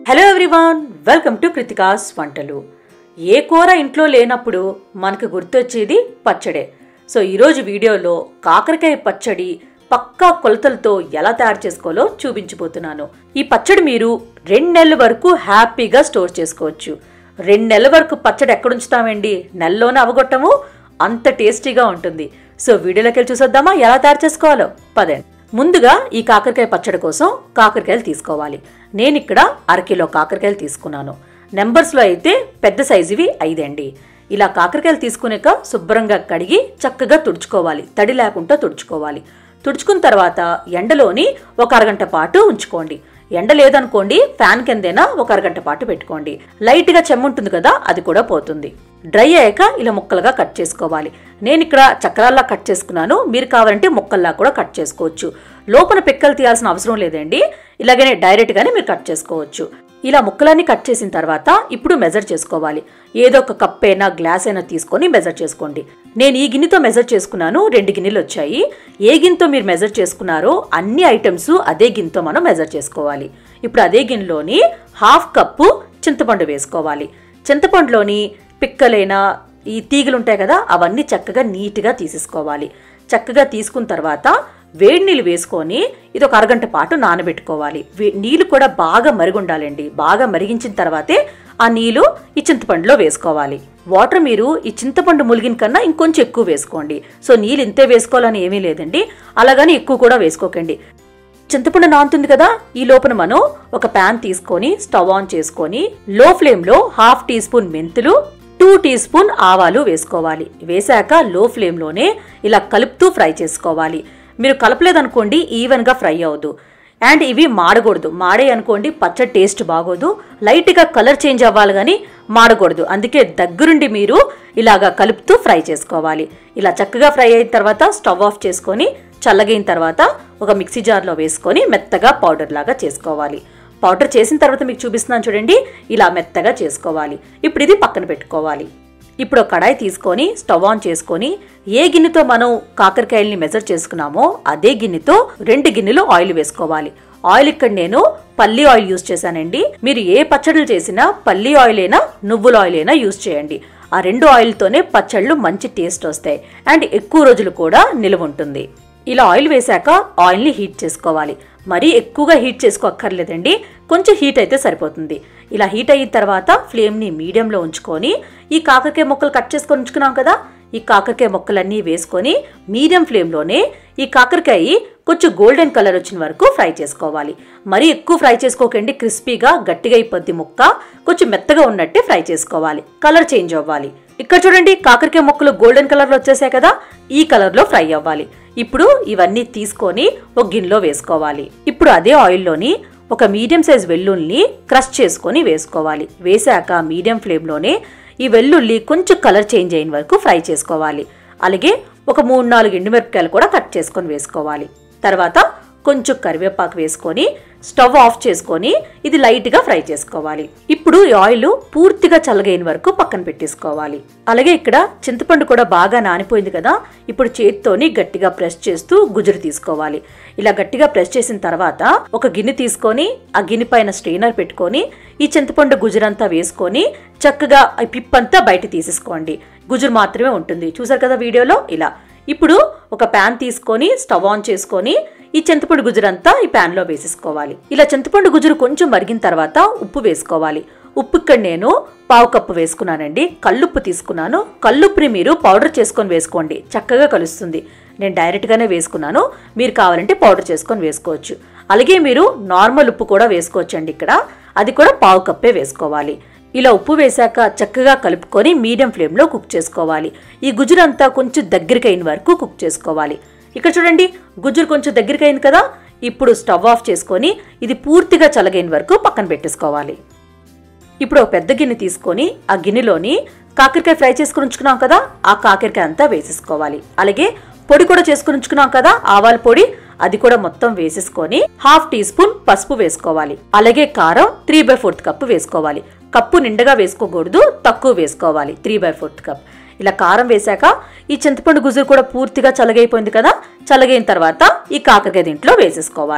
hello everyone welcome to Krithika's వంటలు ఏ కూర ఇంట్లో లేనప్పుడు మనకు గుర్తొచ్చేది పచ్చడే సో ఈరోజు వీడియోలో కాకరకాయ పచ్చడి పక్కా కొలతలతో ఎలా తయారు చేసుకోవాలో చూపించబోతున్నాను ఈ పచ్చడి మీరు రెండు నెలల వరకు హ్యాపీగా స్టోర్ చేసుకోవచ్చు రెండు నెలల వరకు పచ్చడి ఎక్కడ ఉంచుతామండి నెలలోనే అవగొట్టము అంత టేస్టీగా ఉంటుంది సో వీడియోలోకి వెళ్ళి చూసొద్దామా ఎలా తయారు చేసుకోవాలో పదండి ముందుగా ఈ కాకరకాయ పచ్చడి కోసం కాకరకాయలు తీసుకోవాలి నేను ఇక్కడ అరకిలో కాకరకాయలు తీసుకున్నాను నెంబర్స్లో అయితే పెద్ద సైజువి ఐదండి ఇలా కాకరకాయలు తీసుకునేక శుభ్రంగా కడిగి చక్కగా తుడుచుకోవాలి తడి లేకుండా తుడుచుకోవాలి తుడుచుకున్న తర్వాత ఎండలోని ఒక అరగంట పాటు ఉంచుకోండి ఎండ లేదనుకోండి ఫ్యాన్ కిందైనా ఒక అరగంట పాటు పెట్టుకోండి లైట్గా చెమ్మ ఉంటుంది కదా అది కూడా పోతుంది డ్రై అయ్యాక ఇలా ముక్కలుగా కట్ చేసుకోవాలి నేను ఇక్కడ చక్రాల్లా కట్ చేసుకున్నాను మీరు కావాలంటే ముక్కల్లా కూడా కట్ చేసుకోవచ్చు లోపల పిక్కలు తీయాల్సిన అవసరం లేదండి ఇలాగనే డైరెక్ట్గానే మీరు కట్ చేసుకోవచ్చు ఇలా ముక్కలన్నీ కట్ చేసిన తర్వాత ఇప్పుడు మెజర్ చేసుకోవాలి ఏదో ఒక కప్ అయినా గ్లాస్ అయినా తీసుకొని మెజర్ చేసుకోండి నేను ఈ గిన్నెతో మెజర్ చేసుకున్నాను రెండు గిన్నెలు వచ్చాయి ఏ గిన్నెతో మీరు మెజర్ చేసుకున్నారో అన్ని ఐటమ్స్ అదే గిన్నెతో మనం మెజర్ చేసుకోవాలి ఇప్పుడు అదే గిన్నెలోని హాఫ్ కప్పు చింతపండు వేసుకోవాలి చింతపండులోని పిక్కలైన ఈ తీగలు ఉంటాయి కదా అవన్నీ చక్కగా నీట్గా తీసేసుకోవాలి చక్కగా తీసుకున్న తర్వాత వేడి నీళ్ళు వేసుకొని ఇది ఒక అరగంట పాటు నానబెట్టుకోవాలి వే- నీళ్ళు కూడా బాగా మరిగుండాలండి బాగా మరిగించిన తర్వాతే ఆ నీళ్ళు ఈ చింతపండులో వేసుకోవాలి వాటర్ మీరు ఈ చింతపండు ములిగిన కన్నా ఇంకొంచెం ఎక్కువ వేసుకోండి సో నీళ్ళు ఇంతే వేసుకోవాలని ఏమీ లేదండి అలాగని ఎక్కువ కూడా వేసుకోకండి చింతపండు నానుతుంది కదా ఈ లోపల మనం ఒక ప్యాన్ తీసుకొని స్టవ్ ఆన్ చేసుకొని లో ఫ్లేమ్లో హాఫ్ టీ స్పూన్ మెంతులు టూ టీ స్పూన్ ఆవాలు వేసుకోవాలి వేశాక లో ఫ్లేమ్లోనే ఇలా కలుపుతూ ఫ్రై చేసుకోవాలి మీరు కలపలేదనుకోండి ఈవెన్గా ఫ్రై అవ్వదు అండ్ ఇవి మాడకూడదు మాడే అనుకోండి పచ్చడి టేస్ట్ బాగోదు లైట్గా కలర్ చేంజ్ అవ్వాలి కానీ మాడకూడదు అందుకే దగ్గరుండి మీరు ఇలాగా కలుపుతూ ఫ్రై చేసుకోవాలి ఇలా చక్కగా ఫ్రై అయిన తర్వాత స్టవ్ ఆఫ్ చేసుకొని చల్లగైన తర్వాత ఒక మిక్సీ జార్లో వేసుకొని మెత్తగా పౌడర్ లాగా చేసుకోవాలి పౌడర్ చేసిన తర్వాత మీకు చూపిస్తున్నాను చూడండి ఇలా మెత్తగా చేసుకోవాలి ఇప్పుడు ఇది పక్కన పెట్టుకోవాలి ఇప్పుడు ఒక కడాయి తీసుకొని స్టవ్ ఆన్ చేసుకొని ఏ గిన్నెతో మనం కాకరకాయల్ని మెజర్ చేసుకున్నామో అదే గిన్నెతో రెండు గిన్నెలు ఆయిల్ వేసుకోవాలి ఆయిల్ ఇక్కడ నేను పల్లి ఆయిల్ యూస్ చేశానండి మీరు ఏ పచ్చళ్ళు చేసినా పల్లి ఆయిల్ అయినా నువ్వుల ఆయిల్ అయినా యూస్ చేయండి ఆ రెండు ఆయిల్తోనే పచ్చళ్ళు మంచి టేస్ట్ వస్తాయి అండ్ ఎక్కువ రోజులు కూడా నిలువ ఉంటుంది ఇలా ఆయిల్ వేశాక ఆయిల్ని హీట్ చేసుకోవాలి మరీ ఎక్కువగా హీట్ చేసుకోక్కర్లేదండి కొంచెం హీట్ అయితే సరిపోతుంది ఇలా హీట్ అయిన తర్వాత ఫ్లేమ్ని మీడియంలో ఉంచుకొని ఈ కాకరకాయ ముక్కలు కట్ చేసుకొని ఉంచుకున్నాం కదా ఈ కాకరకాయ ముక్కలన్నీ వేసుకొని మీడియం ఫ్లేమ్లోనే ఈ కాకరకాయ కొంచెం గోల్డెన్ కలర్ వచ్చిన వరకు ఫ్రై చేసుకోవాలి మరీ ఎక్కువ ఫ్రై చేసుకోకండి క్రిస్పీగా గట్టిగా అయిపోద్ది ముక్క కొంచెం మెత్తగా ఉన్నట్టే ఫ్రై చేసుకోవాలి కలర్ చేంజ్ అవ్వాలి ఇక్కడ చూడండి కాకరకాయ ముక్కలు గోల్డెన్ కలర్లో వచ్చేసాయి కదా ఈ కలర్లో ఫ్రై అవ్వాలి ఇప్పుడు ఇవన్నీ తీసుకొని ఒక గిన్నెలో వేసుకోవాలి ఇప్పుడు అదే ఆయిల్లోని ఒక మీడియం సైజ్ వెల్లుల్ని క్రష్ చేసుకొని వేసుకోవాలి వేసాక మీడియం ఫ్లేమ్లోనే ఈ వెల్లుల్లి కొంచెం కలర్ చేంజ్ అయిన వరకు ఫ్రై చేసుకోవాలి అలాగే ఒక మూడు నాలుగు ఎండుమిరపకాయలు కూడా కట్ చేసుకొని వేసుకోవాలి తర్వాత కొంచెం కరివేపాకు వేసుకొని స్టవ్ ఆఫ్ చేసుకొని ఇది లైట్గా ఫ్రై చేసుకోవాలి ఇప్పుడు ఈ ఆయిల్ పూర్తిగా చల్లగైన వరకు పక్కన పెట్టేసుకోవాలి అలాగే ఇక్కడ చింతపండు కూడా బాగా నానిపోయింది కదా ఇప్పుడు చేతితోని గట్టిగా ప్రెస్ చేస్తూ గుజురు తీసుకోవాలి ఇలా గట్టిగా ప్రెస్ చేసిన తర్వాత ఒక గిన్నె తీసుకొని ఆ గిన్నె పైన స్ట్రెయినర్ పెట్టుకొని ఈ చింతపండు గుజురంతా వేసుకొని చక్కగా ఈ పిప్పంతా బయట తీసేసుకోండి గుజురు మాత్రమే ఉంటుంది చూసారు కదా వీడియోలో ఇలా ఇప్పుడు ఒక ప్యాన్ తీసుకొని స్టవ్ ఆన్ చేసుకొని ఈ చింతపండు గుజురంతా ఈ ప్యాన్లో వేసేసుకోవాలి ఇలా చింతపండు గుజురు కొంచెం మరిగిన తర్వాత ఉప్పు వేసుకోవాలి ఉప్పు ఇక్కడ నేను పావు కప్పు వేసుకున్నానండి కల్లుప్పు తీసుకున్నాను కల్లుప్పుని మీరు పౌడర్ చేసుకొని వేసుకోండి చక్కగా కలుస్తుంది నేను డైరెక్ట్గానే వేసుకున్నాను మీరు కావాలంటే పౌడర్ చేసుకొని వేసుకోవచ్చు అలాగే మీరు నార్మల్ ఉప్పు కూడా వేసుకోవచ్చండి ఇక్కడ అది కూడా పావు కప్పే వేసుకోవాలి ఇలా ఉప్పు వేశాక చక్కగా కలుపుకొని మీడియం ఫ్లేమ్లో కుక్ చేసుకోవాలి ఈ గుజ్జురంతా కొంచెం దగ్గరికి అయిన వరకు కుక్ చేసుకోవాలి ఇక్కడ చూడండి గుజ్జురు కొంచెం దగ్గరికి అయింది కదా ఇప్పుడు స్టవ్ ఆఫ్ చేసుకొని ఇది పూర్తిగా చల్లగైన వరకు పక్కన పెట్టేసుకోవాలి ఇప్పుడు ఒక పెద్ద గిన్నె తీసుకొని ఆ గిన్నెలోని కాకరకాయ ఫ్రై చేసుకుని ఉంచుకున్నాం కదా ఆ కాకరకాయ అంతా వేసేసుకోవాలి అలాగే పొడి కూడా చేసుకుని ఉంచుకున్నాం కదా ఆవాల పొడి అది కూడా మొత్తం వేసేసుకొని హాఫ్ టీ స్పూన్ పసుపు వేసుకోవాలి అలాగే కారం త్రీ బై ఫోర్త్ కప్పు వేసుకోవాలి కప్పు నిండగా వేసుకోకూడదు తక్కువ వేసుకోవాలి త్రీ బై ఫోర్త్ కప్ ఇలా కారం వేశాక ఈ చింతపండు గుజురు కూడా పూర్తిగా చల్లగైపోయింది కదా చల్లగైన తర్వాత ఈ కాకరకాయ దీంట్లో వేసేసుకోవాలి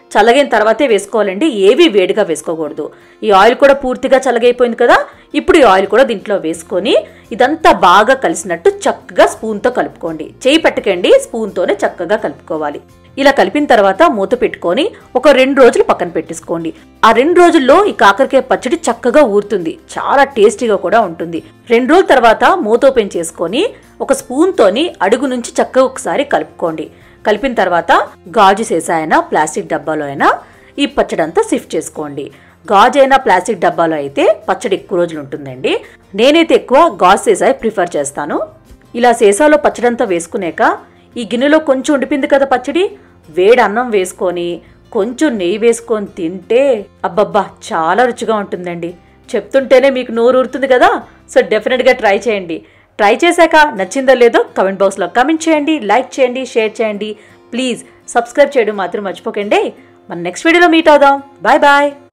చల్లగైన తర్వాతే వేసుకోవాలండి ఏవి వేడిగా వేసుకోకూడదు ఈ ఆయిల్ కూడా పూర్తిగా చల్లగైపోయింది కదా ఇప్పుడు ఈ ఆయిల్ కూడా దీంట్లో వేసుకొని ఇదంతా బాగా కలిసినట్టు చక్కగా స్పూన్తో కలుపుకోండి చేయి పెట్టకండి స్పూన్తోనే చక్కగా కలుపుకోవాలి ఇలా కలిపిన తర్వాత మూత పెట్టుకొని ఒక రెండు రోజులు పక్కన పెట్టేసుకోండి ఆ రెండు రోజుల్లో ఈ కాకరకాయ పచ్చడి చక్కగా ఊరుతుంది చాలా టేస్టీగా కూడా ఉంటుంది రెండు రోజుల తర్వాత మూత ఓపెన్ చేసుకొని ఒక స్పూన్తోని అడుగు నుంచి చక్కగా ఒకసారి కలుపుకోండి కలిపిన తర్వాత గాజు సీసాయినా ప్లాస్టిక్ డబ్బాలో అయినా ఈ పచ్చడి అంతా సిఫ్ట్ చేసుకోండి గాజు అయినా ప్లాస్టిక్ డబ్బాలో అయితే పచ్చడి ఎక్కువ రోజులు ఉంటుందండి నేనైతే ఎక్కువ గాజు సీసాయి ప్రిఫర్ చేస్తాను ఇలా సీసాలో పచ్చడంతా వేసుకునేక ఈ గిన్నెలో కొంచెం ఉండిపోయింది కదా పచ్చడి వేడి అన్నం వేసుకొని కొంచెం నెయ్యి వేసుకొని తింటే అబ్బబ్బా చాలా రుచిగా ఉంటుందండి చెప్తుంటేనే మీకు నోరు ఊరుతుంది కదా సో డెఫినెట్గా ట్రై చేయండి ట్రై చేశాక నచ్చిందో లేదో కమెంట్ బాక్స్లో కమెంట్ చేయండి లైక్ చేయండి షేర్ చేయండి ప్లీజ్ సబ్స్క్రైబ్ చేయడం మాత్రం మర్చిపోకండి మన నెక్స్ట్ వీడియోలో మీట్ అవుదాం బాయ్ బాయ్